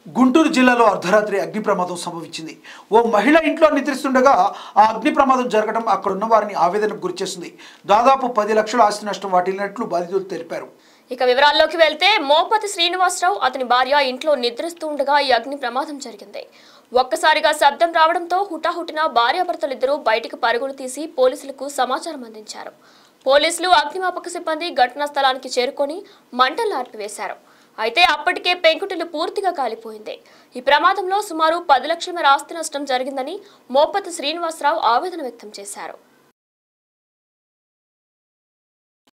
గుంటూరు జిల్లాలో అర్ధరాత్రి అగ్ని ప్రమాదం సంభవించింది ఓ మహిళ ఇంట్లో నిద్రిస్తుండగా ఆ అగ్ని ప్రమాదం జరగడం అక్కడున్న వారిని ఆవేదనకు గురిచేసింది దాదాపు పది లక్షల ఆస్తి నష్టం వాటిల్లినట్లు బాధితులు తెలిపారు ఇక వివరాల్లోకి వెళ్తే మోపతి శ్రీనివాసరావు అతని భార్య ఇంట్లో నిద్రిస్తూ ఉండగా ఈ అగ్ని ప్రమాదం జరిగింది ఒక్కసారిగా శబ్దం రావడంతో హుటాహుటిన భార్యాభర్తలిద్దరూ బయటికి పరుగులు తీసి పోలీసులకు సమాచారం అందించారు పోలీసులు అగ్నిమాపక సిబ్బంది ఘటనా స్థలానికి చేరుకొని మంటలు ఆర్పివేశారు అయితే అప్పటికే పెంకుటిల్లు పూర్తిగా కాలిపోయింది ఈ ప్రమాదంలో సుమారు పది లక్షల మేర ఆస్తి నష్టం జరిగిందని మోపతి శ్రీనివాసరావు ఆవేదన వ్యక్తం చేశారు